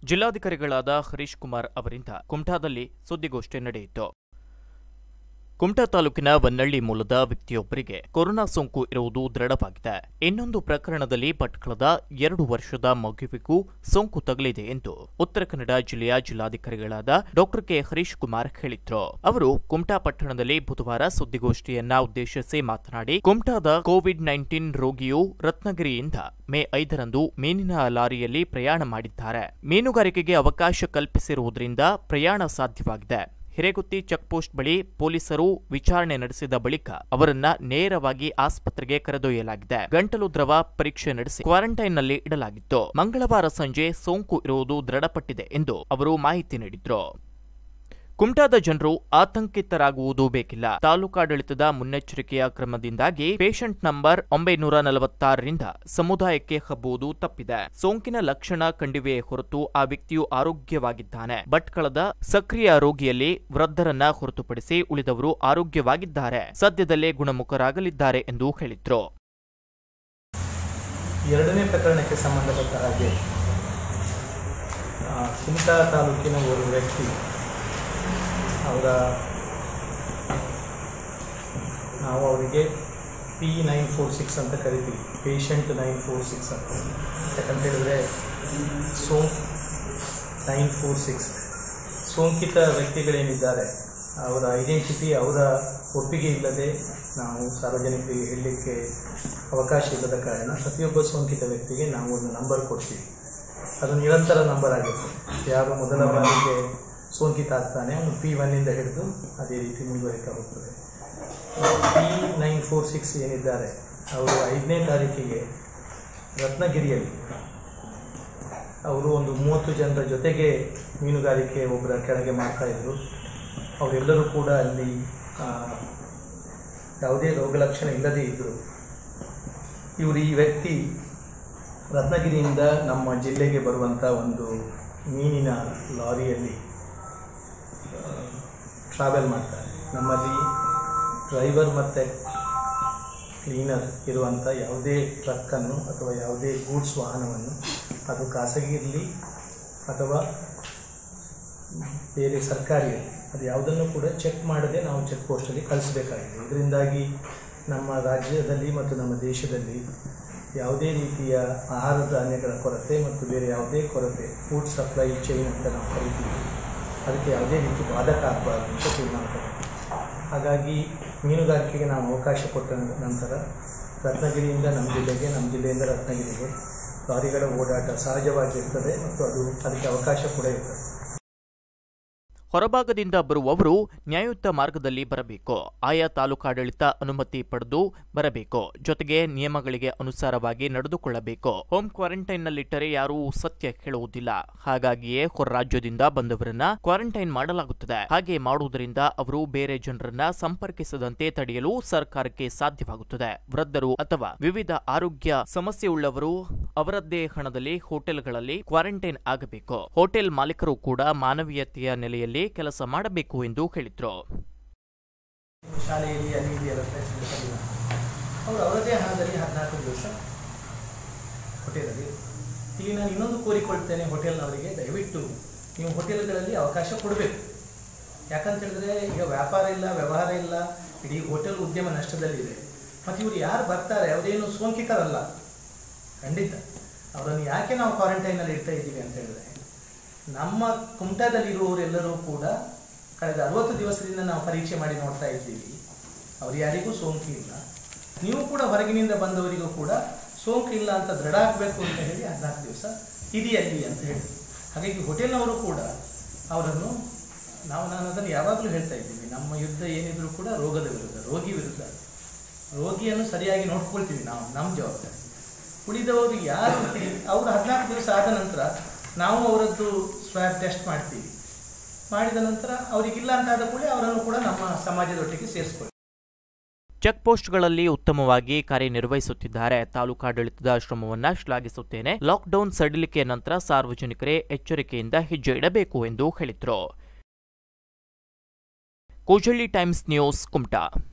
ಜಿಲ್ಲಾಧಿಕಾರಿಗಳಾದ ಹರೀಶ್ ಕುಮಾರ್ ಅವರಿಂದ ಕುಮಟಾದಲ್ಲಿ ಸುದ್ದಿಗೋಷ್ಠಿ ನಡೆಯಿತು ಕುಮಟಾ ತಾಲೂಕಿನ ವನ್ನಳ್ಳಿ ಮೂಲದ ವ್ಯಕ್ತಿಯೊಬ್ಬರಿಗೆ ಕೊರೋನಾ ಸೋಂಕು ಇರುವುದು ದೃಢವಾಗಿದೆ ಇನ್ನೊಂದು ಪ್ರಕರಣದಲ್ಲಿ ಭಟ್ಕಳದ ಎರಡು ವರ್ಷದ ಮಗುವಿಗೂ ಸೋಂಕು ತಗುಲಿದೆ ಎಂದು ಉತ್ತರ ಕನ್ನಡ ಜಿಲ್ಲೆಯ ಜಿಲ್ಲಾಧಿಕಾರಿಗಳಾದ ಡಾಕ್ಟರ್ ಕೆ ಹರೀಶ್ ಕುಮಾರ್ ಹೇಳಿದ್ರು ಅವರು ಕುಮಟಾ ಪಟ್ಟಣದಲ್ಲಿ ಬುಧವಾರ ಸುದ್ದಿಗೋಷ್ಠಿಯನ್ನ ಉದ್ದೇಶಿಸಿ ಮಾತನಾಡಿ ಕುಮಟಾದ ಕೋವಿಡ್ ನೈನ್ಟೀನ್ ರೋಗಿಯು ರತ್ನಗಿರಿಯಿಂದ ಮೇ ಐದರಂದು ಮೀನಿನ ಲಾರಿಯಲ್ಲಿ ಪ್ರಯಾಣ ಮಾಡಿದ್ದಾರೆ ಮೀನುಗಾರಿಕೆಗೆ ಅವಕಾಶ ಕಲ್ಪಿಸಿರುವುದರಿಂದ ಪ್ರಯಾಣ ಸಾಧ್ಯವಾಗಿದೆ ಹಿರೇಗುತ್ತಿ ಚೆಕ್ಪೋಸ್ಟ್ ಬಳಿ ಪೊಲೀಸರು ವಿಚಾರಣೆ ನಡೆಸಿದ ಬಳಿಕ ಅವರನ್ನ ನೇರವಾಗಿ ಆಸ್ಪತ್ರೆಗೆ ಕರೆದೊಯ್ಯಲಾಗಿದೆ ಗಂಟಲು ದ್ರವ ಪರೀಕ್ಷೆ ನಡೆಸಿ ಕ್ವಾರಂಟೈನ್ನಲ್ಲಿ ಇಡಲಾಗಿತ್ತು ಮಂಗಳವಾರ ಸಂಜೆ ಸೋಂಕು ಇರುವುದು ದೃಢಪಟ್ಟಿದೆ ಎಂದು ಅವರು ಮಾಹಿತಿ ನೀಡಿದ್ರು ಕುಮಟಾದ ಜನರು ಆತಂಕಿತರಾಗುವುದು ಬೇಕಿಲ್ಲ ತಾಲೂಕಾಡಳಿತದ ಮುನ್ನೆಚ್ಚರಿಕೆಯ ಕ್ರಮದಿಂದಾಗಿ ಪೇಷಂಟ್ ನಂಬರ್ ಒಂಬೈನೂರ ನಲವತ್ತಾರರಿಂದ ಸಮುದಾಯಕ್ಕೆ ಹಬ್ಬುವುದು ತಪ್ಪಿದೆ ಸೋಂಕಿನ ಲಕ್ಷಣ ಕಂಡಿವೆ ಹೊರತು ಆ ವ್ಯಕ್ತಿಯು ಆರೋಗ್ಯವಾಗಿದ್ದಾನೆ ಭಟ್ಕಳದ ಸಕ್ರಿಯ ರೋಗಿಯಲ್ಲಿ ವೃದ್ಧರನ್ನ ಹೊರತುಪಡಿಸಿ ಉಳಿದವರು ಆರೋಗ್ಯವಾಗಿದ್ದಾರೆ ಸದ್ಯದಲ್ಲೇ ಗುಣಮುಖರಾಗಲಿದ್ದಾರೆ ಎಂದು ಹೇಳಿದ್ರು ಎರಡನೇ ಪ್ರಕರಣಕ್ಕೆ ಸಂಬಂಧಪಟ್ಟ ಹಾಗೆ ಆ, ಕುಮಟಾ ತಾಲೂಕಿನ ಓರ್ವ ವ್ಯಕ್ತಿ ಅವರ ನಾವು ಅವರಿಗೆ ಪಿ ನೈನ್ ಫೋರ್ ಸಿಕ್ಸ್ ಅಂತ ಕರಿತೀವಿ ಪೇಷಂಟ್ ನೈನ್ ಫೋರ್ ಸಿಕ್ಸ್ ಅಂತ ಯಾಕಂತ ಹೇಳಿದ್ರೆ ಸೋಂಕ್ ನೈನ್ ಫೋರ್ ಸಿಕ್ಸ್ ಸೋಂಕಿತ ವ್ಯಕ್ತಿಗಳೇನಿದ್ದಾರೆ ಅವರ ಐಡೆಂಟಿಟಿ ಅವರ ಒಪ್ಪಿಗೆ ಇಲ್ಲದೆ ನಾವು ಸಾರ್ವಜನಿಕರಿಗೆ ಹೇಳಲಿಕ್ಕೆ ಅವಕಾಶ ಇಲ್ಲದ ಕಾರಣ ಪ್ರತಿಯೊಬ್ಬ ಸೋಂಕಿತ ವ್ಯಕ್ತಿಗೆ ನಾವು ಒಂದು ನಂಬರ್ ಕೊಡ್ತೀವಿ ಅದು ನಿರಂತರ ನಂಬರ್ ಆಗಿರುತ್ತೆ ಯಾರು ಮೊದಲ ಬಾರಿಗೆ ಸೋಂಕಿತ ಆಗ್ತಾನೆ ಅವನು ಪಿ ಒನ್ನಿಂದ ಹಿಡಿದು ಅದೇ ರೀತಿ ಮುಂದುವರಿತಾ ಹೋಗ್ತದೆ ಪಿ ನೈನ್ ಫೋರ್ ಸಿಕ್ಸ್ ಏನಿದ್ದಾರೆ ಅವರು ಐದನೇ ತಾರೀಕಿಗೆ ರತ್ನಗಿರಿಯಲ್ಲಿ ಅವರು ಒಂದು ಮೂವತ್ತು ಜನರ ಜೊತೆಗೆ ಮೀನುಗಾರಿಕೆ ಒಬ್ಬರ ಕೆಳಗೆ ಮಾಡ್ತಾ ಇದ್ರು ಅವರೆಲ್ಲರೂ ಕೂಡ ಅಲ್ಲಿ ಆ, ಯಾವುದೇ ರೋಗ ಲಕ್ಷಣ ಇಲ್ಲದೇ ಇದ್ದರು ಇವರು ಈ ವ್ಯಕ್ತಿ ರತ್ನಗಿರಿಯಿಂದ ನಮ್ಮ ಜಿಲ್ಲೆಗೆ ಬರುವಂಥ ಒಂದು ಮೀನಿನ ಲಾರಿಯಲ್ಲಿ ಟ್ರಾವೆಲ್ ಮಾಡ್ತಾರೆ ನಮ್ಮಲ್ಲಿ ಡ್ರೈವರ್ ಮತ್ತು ಕ್ಲೀನರ್ ಇರುವಂಥ ಯಾವುದೇ ಟ್ರಕ್ಕನ್ನು ಅಥವಾ ಯಾವುದೇ ಗೂಡ್ಸ್ ವಾಹನವನ್ನು ಅದು ಖಾಸಗಿ ಇರಲಿ ಅಥವಾ ಬೇರೆ ಸರ್ಕಾರಿ ಇರಲಿ ಅದು ಯಾವುದನ್ನು ಕೂಡ ಚೆಕ್ ಮಾಡದೆ ನಾವು ಚೆಕ್ ಪೋಸ್ಟಲ್ಲಿ ಕಳಿಸಬೇಕಾಗಿದೆ ಇದರಿಂದಾಗಿ ನಮ್ಮ ರಾಜ್ಯದಲ್ಲಿ ಮತ್ತು ನಮ್ಮ ದೇಶದಲ್ಲಿ ಯಾವುದೇ ರೀತಿಯ ಆಹಾರ ಧಾನ್ಯಗಳ ಕೊರತೆ ಮತ್ತು ಬೇರೆ ಯಾವುದೇ ಕೊರತೆ ಫುಡ್ ಸಪ್ಲೈ ಚೈನ್ ಅಂತ ನಾವು ಕರಿತೀವಿ ಅದಕ್ಕೆ ಯಾವುದೇ ರೀತಿ ಬಾಧಕ ಆಗಬಾರ್ದು ಅಂತ ತೀರ್ಮಾನ ತಗೊಂಡ್ವಿ. ಹಾಗಾಗಿ ಮೀನುಗಾರಿಕೆಗೆ ನಾವು ಅವಕಾಶ ಕೊಟ್ಟ ನಂತರ ರತ್ನಗಿರಿಯಿಂದ ನಮ್ಮ ಜಿಲ್ಲೆಗೆ ನಮ್ಮ ಜಿಲ್ಲೆಯಿಂದ ರತ್ನಗಿರಿಗೆ ಲಾರಿಗಳ ಓಡಾಟ ಸಹಜವಾಗಿ ಇರ್ತದೆ ಮತ್ತು ಅದು ಅದಕ್ಕೆ ಅವಕಾಶ ಕೂಡ ಇರ್ತದೆ ಹೊರಭಾಗದಿಂದ ಬರುವವರು ನ್ಯಾಯಯುತ ಮಾರ್ಗದಲ್ಲಿ ಬರಬೇಕು ಆಯಾ ತಾಲೂಕಾಡಳಿತ ಅನುಮತಿ ಪಡೆದು ಬರಬೇಕು ಜೊತೆಗೆ ನಿಯಮಗಳಿಗೆ ಅನುಸಾರವಾಗಿ ನಡೆದುಕೊಳ್ಳಬೇಕು ಹೋಮ್ ಕ್ವಾರಂಟೈನ್ನಲ್ಲಿಟ್ಟರೆ ಯಾರೂ ಸತ್ಯ ಹೇಳುವುದಿಲ್ಲ ಹಾಗಾಗಿಯೇ ಹೊರ ರಾಜ್ಯದಿಂದ ಬಂದವರನ್ನ ಕ್ವಾರಂಟೈನ್ ಮಾಡಲಾಗುತ್ತದೆ ಹಾಗೆ ಮಾಡುವುದರಿಂದ ಅವರು ಬೇರೆ ಜನರನ್ನ ಸಂಪರ್ಕಿಸದಂತೆ ತಡೆಯಲು ಸರ್ಕಾರಕ್ಕೆ ಸಾಧ್ಯವಾಗುತ್ತದೆ ವೃದ್ಧರು ಅಥವಾ ವಿವಿಧ ಆರೋಗ್ಯ ಸಮಸ್ಯೆಯುಳ್ಳವರು ಅವರದ್ದೇ ಹಣದಲ್ಲಿ ಹೋಟೆಲ್ಗಳಲ್ಲಿ ಕ್ವಾರಂಟೈನ್ ಆಗಬೇಕು ಹೋಟೆಲ್ ಮಾಲೀಕರು ಕೂಡ ಮಾನವೀಯತೆಯ ನೆಲೆಯಲ್ಲಿ ಕೆಲಸ ಮಾಡಬೇಕು ಎಂದು ಹೇಳಿದ್ರು ಶಾಲೆಯಲ್ಲಿ ಅಲ್ಲಿ ಇಲ್ಲಿ ಎಲ್ಲ ಪ್ರಯತ್ನಿಸಲಿಲ್ಲ ಅವರು ಅವರದೇ ಹಣದಲ್ಲಿ ಹದಿನಾಲ್ಕು ದಿವಸ ಹೋಟೆಲಲ್ಲಿ ಇಲ್ಲಿ ನಾನು ಇನ್ನೊಂದು ಕೋರಿಕೊಳ್ತೇನೆ ಹೋಟೆಲ್ನವರಿಗೆ ದಯವಿಟ್ಟು ನೀವು ಹೋಟೆಲ್ಗಳಲ್ಲಿ ಅವಕಾಶ ಕೊಡಬೇಕು ಯಾಕಂತ ಹೇಳಿದ್ರೆ ಈಗ ವ್ಯಾಪಾರ ಇಲ್ಲ ವ್ಯವಹಾರ ಇಲ್ಲ ಇಡೀ ಹೋಟೆಲ್ ಉದ್ಯಮ ನಷ್ಟದಲ್ಲಿದೆ ಮತ್ತು ಇವರು ಯಾರು ಬರ್ತಾರೆ ಅವರೇನು ಸೋಂಕಿತರಲ್ಲ ಖಂಡಿತ ಅವರನ್ನು ಯಾಕೆ ನಾವು ಕ್ವಾರಂಟೈನಲ್ಲಿ ಇಡ್ತಾ ಇದ್ದೀವಿ ಅಂತ ಹೇಳಿದ್ರೆ ನಮ್ಮ ಕುಮಟಾದಲ್ಲಿರುವವರೆಲ್ಲರೂ ಕೂಡ ಕಳೆದ ಅರವತ್ತು ದಿವಸದಿಂದ ನಾವು ಪರೀಕ್ಷೆ ಮಾಡಿ ನೋಡ್ತಾ ಇದ್ದೀವಿ ಅವ್ರು ಯಾರಿಗೂ ಸೋಂಕು ಇಲ್ಲ ನೀವು ಕೂಡ ಹೊರಗಿನಿಂದ ಬಂದವರಿಗೂ ಕೂಡ ಸೋಂಕು ಇಲ್ಲ ಅಂತ ದೃಢ ಆಗಬೇಕು ಅಂತ ಹೇಳಿ ಹದಿನಾಲ್ಕು ದಿವಸ ಇದೆಯಲ್ಲಿ ಅಂತ ಹೇಳಿ ಹಾಗಾಗಿ ಹೋಟೆಲ್ನವರು ಕೂಡ ಅವರನ್ನು ನಾವು ನಾನು ಅದನ್ನು ಯಾವಾಗಲೂ ಹೇಳ್ತಾ ಇದ್ದೀವಿ ನಮ್ಮ ಯುದ್ಧ ಏನಿದ್ರು ಕೂಡ ರೋಗದ ವಿರುದ್ಧ ರೋಗಿ ವಿರುದ್ಧ ರೋಗಿಯನ್ನು ಸರಿಯಾಗಿ ನೋಡ್ಕೊಳ್ತೀವಿ ನಾವು ನಮ್ಮ ಜವಾಬ್ದಾರಿ ಉಳಿದವರು ಯಾರು ಅವರು ಹದಿನಾಲ್ಕು ದಿವಸ ಆದ ನಂತರ ನಾವು ಅವರದ್ದು ಸ್ವ್ಯಾಬ್ ಟೆಸ್ಟ್ ಮಾಡ್ತೀವಿ ಮಾಡಿದ ನಂತರ ಅವರಿಗಿಲ್ಲ ಅಂತ ಆದ ಕೂಡಲೇ ಅವರನ್ನು ಕೂಡ ನಮ್ಮ ಸಮಾಜದೊಟ್ಟಿಗೆ ಸೇರಿಸ್ಕೊಳ್ತೀವಿ ಚೆಕ್ ಪೋಸ್ಟ್ಗಳಲ್ಲಿ ಉತ್ತಮವಾಗಿ ಕಾರ್ಯನಿರ್ವಹಿಸುತ್ತಿದ್ದಾರೆ ತಾಲೂಕಾಡಳಿತದ ಶ್ರಮವನ್ನ ಶ್ಲಾಘಿಸುತ್ತೇನೆ ಲಾಕ್ಡೌನ್ ಸಡಿಲಿಕೆ ನಂತರ ಸಾರ್ವಜನಿಕರೇ ಎಚ್ಚರಿಕೆಯಿಂದ ಹೆಜ್ಜೆ ಇಡಬೇಕು ಎಂದು ಹೇಳಿದ್ರು ಕೋಜಳ್ಳಿ ಟೈಮ್ಸ್ ನ್ಯೂಸ್ ಕುಮಟಾ